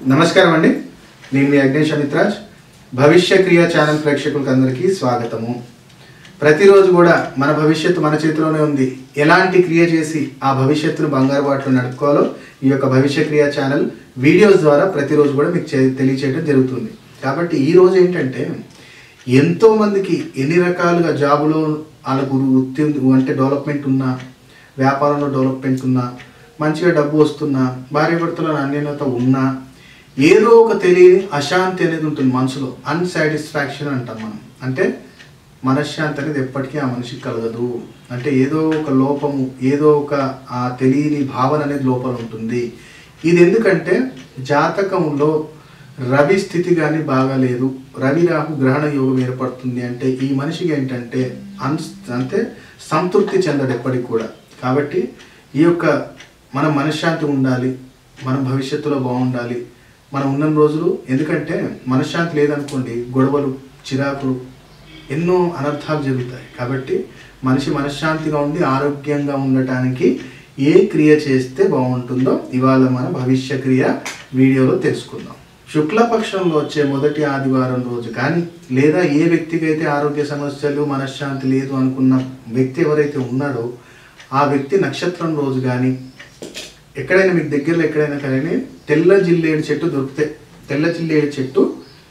నమస్కారం అండి నేను మీ అగ్నేష్ అమిత్రాజ్ భవిష్య క్రియ ఛానల్ ప్రేక్షకులకు అందరికీ స్వాగతము ప్రతిరోజు కూడా మన భవిష్యత్తు మన చేతిలోనే ఉంది ఎలాంటి క్రియ చేసి ఆ భవిష్యత్తును బంగారు బాటలో నడుపుకోవాలో ఈ యొక్క భవిష్య క్రియ ఛానల్ వీడియోస్ ద్వారా ప్రతిరోజు కూడా మీకు చే- తెలియచేయడం జరుగుతుంది కాబట్టి ఈ రోజు ఏంటంటే ఎంతో మందికి ఎన్ని రకాలుగా జాబులో వాళ్ళకు వృత్తి ఉంది- అంటే డెవలప్మెంట్ ఉన్నా వ్యాపారంలో డెవలప్మెంట్ ఉన్నా మంచిగా డబ్బు వస్తున్నా భార్యాభర్తల అన్యోన్యత ఉన్నా ఏదో ఒక తెలియని అశాంతి అనేది ఉంటుంది మనసులో అన్సాటిస్ఫాక్షన్ అంటాం మనం అంటే మనశ్శాంతి అనేది ఎప్పటికీ ఆ మనిషికి కలగదు అంటే ఏదో ఒక లోపము ఏదో ఒక ఆ తెలియని భావన అనేది లోపల ఉంటుంది ఇది ఎందుకంటే జాతకంలో రవి స్థితి కానీ బాగాలేదు రవి రాహు గ్రహణ యోగం ఏర్పడుతుంది అంటే ఈ మనిషికి ఏంటంటే అన్ అంటే సంతృప్తి చెందడు ఎప్పటికి కూడా కాబట్టి ఈ యొక్క మన మనశ్శాంతి ఉండాలి మన భవిష్యత్తులో బాగుండాలి మనం ఉన్న రోజులు ఎందుకంటే మనశ్శాంతి లేదనుకోండి గొడవలు చిరాకులు ఎన్నో అనర్థాలు జరుగుతాయి కాబట్టి మనిషి మనశ్శాంతిగా ఉండి ఆరోగ్యంగా ఉండటానికి ఏ క్రియ చేస్తే బాగుంటుందో ఇవాళ మన భవిష్య క్రియ వీడియోలో తెలుసుకుందాం శుక్లపక్షంలో వచ్చే మొదటి ఆదివారం రోజు కానీ లేదా ఏ వ్యక్తికి అయితే ఆరోగ్య సమస్యలు మనశ్శాంతి లేదు అనుకున్న వ్యక్తి ఎవరైతే ఉన్నాడో ఆ వ్యక్తి నక్షత్రం రోజు కానీ ఎక్కడైనా మీకు దగ్గరలో ఎక్కడైనా కానీ తెల్ల జిల్లేడు చెట్టు దొరికితే తెల్ల జిల్లేడు చెట్టు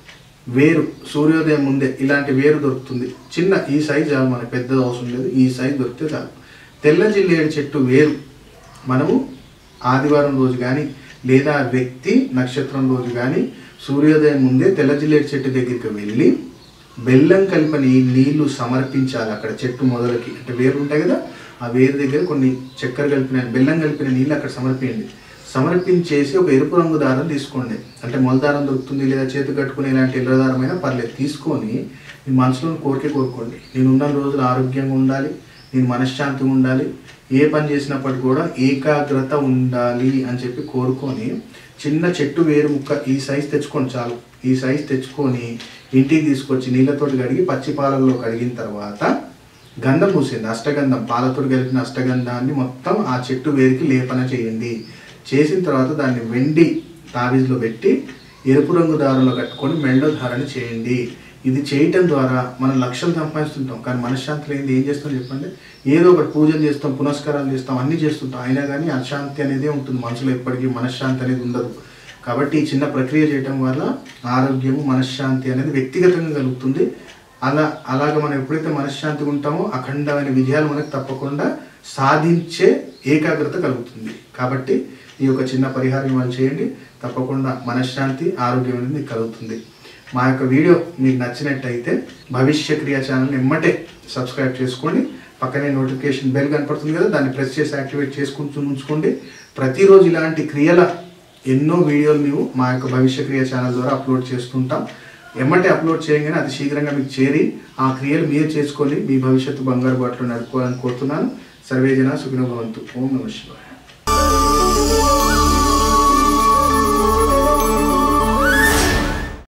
వేరు సూర్యోదయం ముందే ఇలాంటి వేరు దొరుకుతుంది చిన్న ఈ సైజ్ చాలు మనకు పెద్ద అవసరం లేదు ఈ సైజ్ దొరికితే చాలు తెల్ల జిల్లేడు చెట్టు వేరు మనము ఆదివారం రోజు కానీ లేదా వ్యక్తి నక్షత్రం రోజు కానీ సూర్యోదయం ముందే తెల్ల జిల్లేడు చెట్టు దగ్గరికి వెళ్ళి బెల్లం కలిపని నీళ్లు సమర్పించాలి అక్కడ చెట్టు మొదలకి అంటే వేరు ఉంటాయి కదా ఆ వేరు దగ్గర కొన్ని చక్కెర కలిపిన బెల్లం కలిపిన నీళ్ళు అక్కడ సమర్పించండి సమర్పించేసి ఒక ఎరుపు రంగు దారం తీసుకోండి అంటే మొలదారం దొరుకుతుంది లేదా చేతి కట్టుకునే ఇలాంటి ఎర్ర దారమైనా పర్లేదు తీసుకొని మీ మనసులో కోరిక కోరుకోండి నేను ఉన్న రోజులు ఆరోగ్యంగా ఉండాలి నేను మనశ్శాంతిగా ఉండాలి ఏ పని చేసినప్పటికీ కూడా ఏకాగ్రత ఉండాలి అని చెప్పి కోరుకొని చిన్న చెట్టు వేరు ముక్క ఈ సైజ్ తెచ్చుకోండి చాలు ఈ సైజ్ తెచ్చుకొని ఇంటికి తీసుకొచ్చి నీళ్ళతోటి కడిగి పచ్చి పాలల్లో కడిగిన తర్వాత గంధం పూసింది అష్టగంధం పాలతో కలిపిన అష్టగంధాన్ని మొత్తం ఆ చెట్టు వేరికి లేపన చేయండి చేసిన తర్వాత దాన్ని వెండి తాబీజ్లో పెట్టి ఎరుపు రంగు దారంలో కట్టుకొని మెళ్ళో ధారణ చేయండి ఇది చేయటం ద్వారా మనం లక్షలు సంపాదిస్తుంటాం కానీ మనశ్శాంతి లేనిది ఏం చేస్తాం చెప్పండి ఏదో ఒకటి పూజలు చేస్తాం పునస్కారాలు చేస్తాం అన్నీ చేస్తుంటాం అయినా కానీ అశాంతి అనేది ఉంటుంది మనసులో ఎప్పటికీ మనశ్శాంతి అనేది ఉండదు కాబట్టి ఈ చిన్న ప్రక్రియ చేయటం వల్ల ఆరోగ్యము మనశ్శాంతి అనేది వ్యక్తిగతంగా కలుగుతుంది అలా అలాగ మనం ఎప్పుడైతే మనశ్శాంతిగా ఉంటామో అఖండమైన విజయాలు మనకు తప్పకుండా సాధించే ఏకాగ్రత కలుగుతుంది కాబట్టి ఈ యొక్క చిన్న పరిహారం వాళ్ళు చేయండి తప్పకుండా మనశ్శాంతి ఆరోగ్యం అనేది మీకు కలుగుతుంది మా యొక్క వీడియో మీకు నచ్చినట్టయితే భవిష్య క్రియ ఛానల్ ఎమ్మటే సబ్స్క్రైబ్ చేసుకోండి పక్కనే నోటిఫికేషన్ బెల్ కనపడుతుంది కదా దాన్ని ప్రెస్ చేసి యాక్టివేట్ చేసుకుంటూ ఉంచుకోండి ప్రతిరోజు ఇలాంటి క్రియల ఎన్నో వీడియోలు మేము మా యొక్క భవిష్య క్రియ ఛానల్ ద్వారా అప్లోడ్ చేస్తుంటాం ఎమ్మటే అప్లోడ్ చేయగానే అతి శీఘ్రంగా మీకు చేరి ఆ క్రియలు మీరు చేసుకొని మీ భవిష్యత్తు బంగారు బాటలో నడుపుకోవాలని కోరుతున్నాను సర్వేజన సుఖినో భవంతు ఓం నమ శివాయ